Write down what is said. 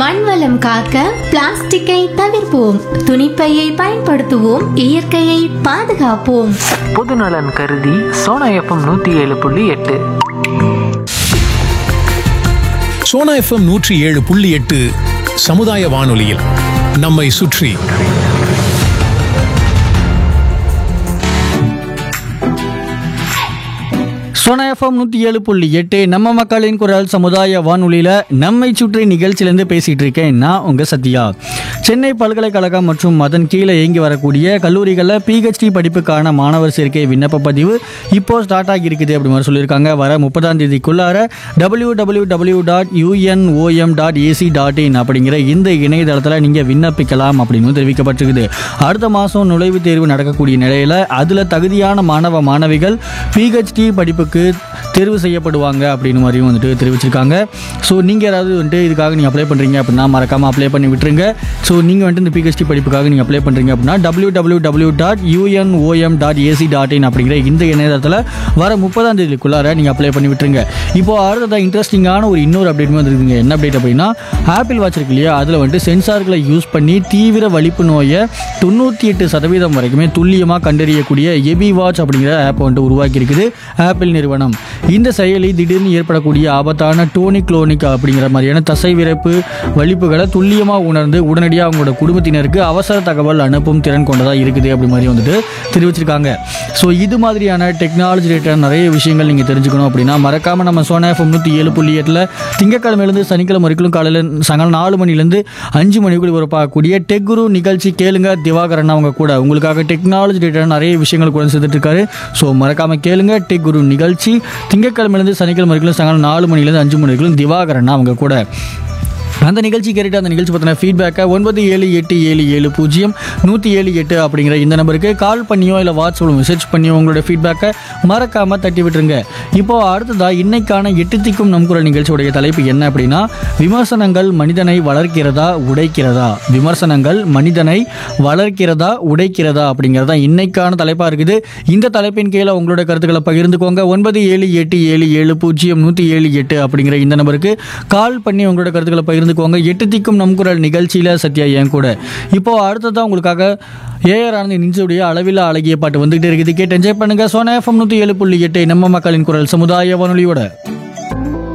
மண் வளம் காக்க பிளாஸ்டிக்கை தவிர்ப்போம் துணிப்பையை பயன்படுத்துவோம் இயற்கையை பாதுகாப்போம் பொதுநலன் கருதி சோனா எஃப்எம் நூற்றி ஏழு புள்ளி எட்டு சோனா எஃப்எம் நூற்றி ஏழு புள்ளி எட்டு சமுதாய வானொலியில் நம்மை சுற்றி சோனா எஃப்எம் நூற்றி ஏழு புள்ளி எட்டு நம்ம மக்களின் குரல் சமுதாய வானொலியில் நம்மை சுற்றி நிகழ்ச்சியிலேருந்து பேசிகிட்டு இருக்கேன் நான் உங்கள் சத்யா சென்னை பல்கலைக்கழகம் மற்றும் அதன் கீழே இயங்கி வரக்கூடிய கல்லூரிகளில் பிஹெச்டி படிப்புக்கான மாணவர் சேர்க்கை விண்ணப்ப பதிவு இப்போ ஸ்டார்ட் ஆகியிருக்குது அப்படி மாதிரி சொல்லியிருக்காங்க வர முப்பதாம் தேதிக்குள்ளார W W W dot UNOM dot AC dot in அப்படிங்கிற இந்த இணையதளத்தில் நீங்கள் விண்ணப்பிக்கலாம் அப்படின்னு தெரிவிக்கப்பட்டிருக்குது அடுத்த மாதம் நுழைவுத் தேர்வு நடக்கக்கூடிய நிலையில் அதில் தகுதியான மாணவ மாணவிகள் பிஹெச்டி படிப்புக்கு தேர்வு செய்யப்படுவாங்க அப்படின்னு மாதிரியும் வந்துட்டு தெரிவிச்சிருக்காங்க ஸோ நீங்கள் யாராவது வந்துட்டு இதுக்காக நீங்கள் அப்ளை பண்ணுறீங்க அப்படின்னா மறக்காமல் அப்ளை பண்ணி விட்டுருங்க ஸோ நீங்கள் வந்துட்டு இந்த பிஹெச்டி படிப்புக்காக நீங்கள் அப்ளை பண்ணுறீங்க அப்படின்னா W W W dot UNOM dot AC dot in அப்படிங்கிற இந்த இணையதளத்தில் வர முப்பதாம் தேதிக்குள்ளார நீங்கள் அப்ளை பண்ணி விட்டுருங்க இப்போ அடுத்ததாக இன்ட்ரெஸ்டிங்கான ஒரு இன்னொரு அப்டேட் வந்துருக்குங்க என்ன அப்டேட் அப்படின்னா ஆப்பிள் வாட்ச் இருக்கு இல்லையா அதில் வந்துட்டு சென்சார்களை யூஸ் பண்ணி தீவிர வலிப்பு நோயை தொண்ணூற்றி எட்டு சதவீதம் வரைக்குமே துல்லியமாக கண்டறியக்கூடிய எபி வாட்ச் அப்படிங்கிற ஆப் வந்துட்டு உருவாக்கி இருக்குது ஆப்பிள் நிறுவனம் இந்த செயலி திடீர்னு ஏற்படக்கூடிய ஆபத்தான டோனி குளோனிக் அப்படிங்கிற மாதிரியான தசை விரைப்பு வலிப்புகளை துல்லியமாக உணர்ந்து உடனடியாக அவங்களோட குடும்பத்தினருக்கு அவசர தகவல் அனுப்பும் திறன் கொண்டதாக இருக்குது அப்படி மாதிரி வந்துட்டு தெரிவிச்சிருக்காங்க ஸோ இது மாதிரியான டெக்னாலஜி ரிலேட்டட் நிறைய விஷயங்கள் நீங்கள் தெரிஞ்சுக்கணும் அப்படின்னா மறக்காமல் நம்ம சோனா எஃப்எம் நூற்றி ஏழு புள்ளி எட்டில் திங்கக்கிழமையிலேருந்து சனிக்கிழமை வரைக்கும் காலையில் சாயங்காலம் நாலு மணிலேருந்து அஞ்சு மணிக்குள்ள ஒருப்பாக்கூடிய டெக் குரு நிகழ்ச்சி கேளுங்க திவாகரன் அவங்க கூட உங்களுக்காக டெக்னாலஜி ரிலேட்டட் நிறைய விஷயங்கள் கூட சேர்த்துட்டு இருக்காரு ஸோ மறக்காமல் கேளுங்க டெக் குரு நிகழ்ச்சி திங்கக்கிழமையிலேருந்து சனிக்கிழமை வரைக்கும் சாயங்காலம் நாலு மணிலேருந்து அஞ்சு மணி வரைக்கும் திவாகரன் அவங்க கூட அந்த நிகழ்ச்சி கேட்டுட்டு அந்த நிகழ்ச்சி பற்றின ஃபீட்பேக்கை ஒன்பது ஏழு எட்டு ஏழு ஏழு பூஜ்ஜியம் நூற்றி ஏழு எட்டு அப்படிங்கிற இந்த நம்பருக்கு கால் பண்ணியோ இல்லை வாட்ஸ்அப்பில் மெசேஜ் பண்ணியோ உங்களோட ஃபீட்பேக்கை மறக்காமல் தட்டி விட்டுருங்க இப்போ அடுத்ததாக இன்னைக்கான எட்டு திக்கும் நம் குரல் நிகழ்ச்சியுடைய தலைப்பு என்ன அப்படின்னா விமர்சனங்கள் மனிதனை வளர்க்கிறதா உடைக்கிறதா விமர்சனங்கள் மனிதனை வளர்க்கிறதா உடைக்கிறதா அப்படிங்கிறதா இன்னைக்கான தலைப்பாக இருக்குது இந்த தலைப்பின் கீழே உங்களோட கருத்துக்களை பகிர்ந்துக்கோங்க ஒன்பது ஏழு எட்டு ஏழு ஏழு பூஜ்ஜியம் நூற்றி ஏழு எட்டு அப்படிங்கிற இந்த நம்பருக்கு கால் பண்ணி உங்களோட கருத்துக்களை பகிர்ந்துக்கோங்க எட்டு திக்கும் நம் குரல் நிகழ்ச்சியில் சத்யா என் கூட இப்போ அடுத்ததான் உங்களுக்காக ஏஆர் ஆனந்த் நிஞ்சோடைய அளவில் அழகிய பாட்டு வந்துகிட்டே இருக்குது கேட்டு என்ஜாய் பண்ணுங்க சோனா எஃப்எம் நூற்றி ஏழு புள்ளி எட்டு நம்ம மக்களின் குரல் சமுதாய வானொலியோட